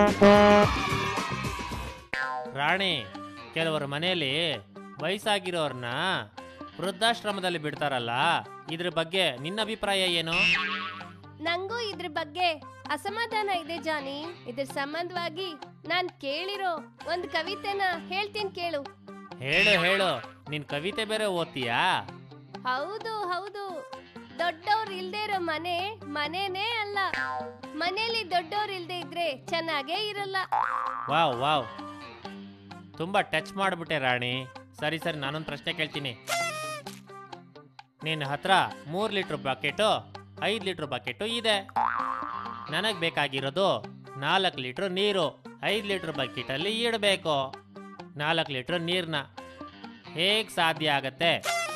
ರಾಣಿ ಕೆಲವರು ಮನೆಯಲ್ಲಿ ವಯಸ್ಸಾಗಿರೋರ್ನ ವೃದ್ಧಾಶ್ರಮದಲ್ಲಿ ಬಿಡ್ತಾರಲ್ಲ ಇದ್ರ ಬಗ್ಗೆ ನಿನ್ನ ಅಭಿಪ್ರಾಯ ಏನು ನಂಗೂ ಇದ್ರ ಬಗ್ಗೆ ಅಸಮಾಧಾನ ಇದೆ ಜಾನಿ ಇದ್ರ ಸಂಬಂಧವಾಗಿ ನಾನ್ ಕೇಳಿರೋ ಒಂದ್ ಕವಿತೆನ ಹೇಳ್ತೀನಿ ಕೇಳು ಹೇಳು ಹೇಳು ನಿನ್ ಕವಿತೆ ಬೇರೆ ಓದ್ತೀಯಾ ಹೌದು ಹೌದು ದೊಡ್ಡವ್ರು ಇಲ್ದೇ ಇರೋ ಮನೆ ಮನೆನೇ ಅಲ್ಲ ಮನೇಲಿ ದೊಡ್ಡವ್ರು ಇಲ್ದೇ ಇದ್ರೆ ಚೆನ್ನಾಗೇ ಇರಲ್ಲ ವಾವ್ ವಾವ್ ತುಂಬಾ ಟಚ್ ಮಾಡ್ಬಿಟ್ಟೆ ರಾಣಿ ಸರಿ ಸರಿ ನಾನೊಂದು ಪ್ರಶ್ನೆ ಕೇಳ್ತೀನಿ ನಿನ್ನ ಹತ್ರ ಮೂರು ಲೀಟ್ರ್ ಬಕೆಟು ಐದು ಲೀಟ್ರ್ ಬಕೆಟು ಇದೆ ನನಗೆ ಬೇಕಾಗಿರೋದು ನಾಲ್ಕು ಲೀಟ್ರ್ ನೀರು ಐದು ಲೀಟ್ರ್ ಬಕೆಟಲ್ಲಿ ಇಡಬೇಕು ನಾಲ್ಕು ಲೀಟ್ರ್ ನೀರನ್ನ ಹೇಗೆ ಸಾಧ್ಯ ಆಗತ್ತೆ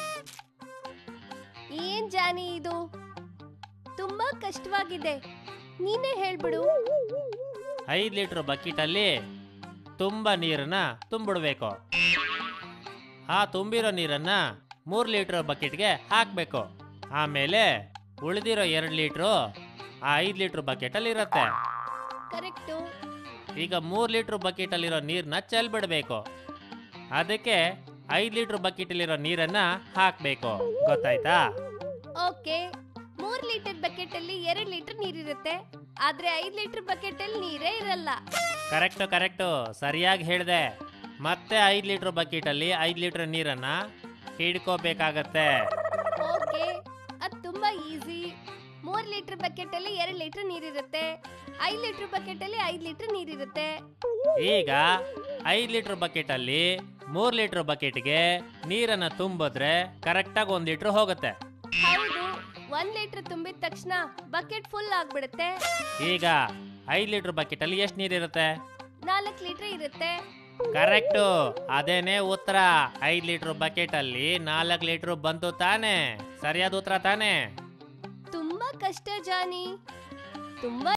ಏನ್ ಜಾನಿ ಇದು ತುಂಬಾ ಕಷ್ಟವಾಗಿದೆ ನೀನೇ ಹೇಳ್ಬಿಡು ಐದು ಲೀಟ್ರ್ ಬಕೆಟಲ್ಲಿ ತುಂಬ ನೀರನ್ನ ತುಂಬಿಡ್ಬೇಕು ಆ ತುಂಬಿರೋ ನೀರನ್ನ ಮೂರು ಲೀಟ್ರ್ ಬಕೆಟ್ಗೆ ಹಾಕಬೇಕು ಆಮೇಲೆ ಉಳಿದಿರೋ ಎರಡು ಲೀಟ್ರು ಆ ಐದು ಲೀಟ್ರ್ ಬಕೆಟಲ್ಲಿ ಇರುತ್ತೆ ಕರೆಕ್ಟು ಈಗ ಮೂರು ಲೀಟ್ರ್ ಬಕೆಟಲ್ಲಿರೋ ನೀರನ್ನ ಚೆಲ್ಬಿಡ್ಬೇಕು ಅದಕ್ಕೆ ಐದು ಲೀಟ್ರ್ ಬಕೆಟಲ್ಲಿರೋ ನೀರನ್ನ ಹಾಕಬೇಕು ಗೊತ್ತಾಯ್ತಾ ಓಕೆ ಮೂರ್ ಲೀಟರ್ ಬಕೆಟ್ ಅಲ್ಲಿ ಎರಡ್ ಲೀಟರ್ ನೀರಿರುತ್ತೆ ಆದ್ರೆ ಐದ್ ಲೀಟರ್ ಬಕೆಟ್ ಅಲ್ಲಿ ನೀರೇ ಇರಲ್ಲ ಕರೆಕ್ಟು ಕರೆಕ್ಟು ಸರಿಯಾಗಿ ಹೇಳಿದೆ ಮತ್ತೆ ಐದು ಲೀಟ್ರ್ ಬಕೆಟಲ್ಲಿ ಐದು ಲೀಟ್ರ್ ನೀರನ್ನ ಹಿಡ್ಕೋಬೇಕಾಗತ್ತೆ ಓಕೆ ಅದ್ ತುಂಬಾ ಈಸಿ ಮೂರ್ ಲೀಟರ್ ಬಕೆಟ್ ಅಲ್ಲಿ ಎರಡ್ ಲೀಟರ್ ನೀರಿರುತ್ತೆ ಐದ್ ಲೀಟರ್ ಬಕೆಟ್ ಅಲ್ಲಿ ಐದ್ ಲೀಟರ್ ನೀರಿರುತ್ತೆ ಈಗ ಐದು ಲೀಟ್ರ್ ಬಕೆಟಲ್ಲಿ ಮೂರು ಲೀಟ್ರ್ ಬಕೆಟ್ಗೆ ನೀರನ್ನ ತುಂಬಿದ್ರೆ ಕರೆಕ್ಟಾಗಿ ಒಂದು ಲೀಟ್ರ್ ಹೋಗುತ್ತೆ ಹೌದು ಒಂದ್ ಲೀಟರ್ ತುಂಬಿದ ತಕ್ಷಣ ಬಕೆಟ್ ಫುಲ್ ಆಗ್ಬಿಡುತ್ತೆ ಈಗ ಐದು ಲೀಟ್ರ್ ಬಕೆಟಲ್ಲಿ ಎಷ್ಟು ನೀರಿರುತ್ತೆ ನಾಲ್ಕ್ ಲೀಟರ್ ಇರುತ್ತೆ ಕರೆಕ್ಟು ಅದೇನೇ ಉತ್ತರ ಐದು ಲೀಟ್ರ್ ಬಕೆಟಲ್ಲಿ ನಾಲ್ಕು ಲೀಟ್ರ್ ಬಂತು ತಾನೇ ಸರಿಯಾದ ಉತ್ತರ ತಾನೇ ತುಂಬಾ ಕಷ್ಟ ಜಾನಿ ತುಂಬಾ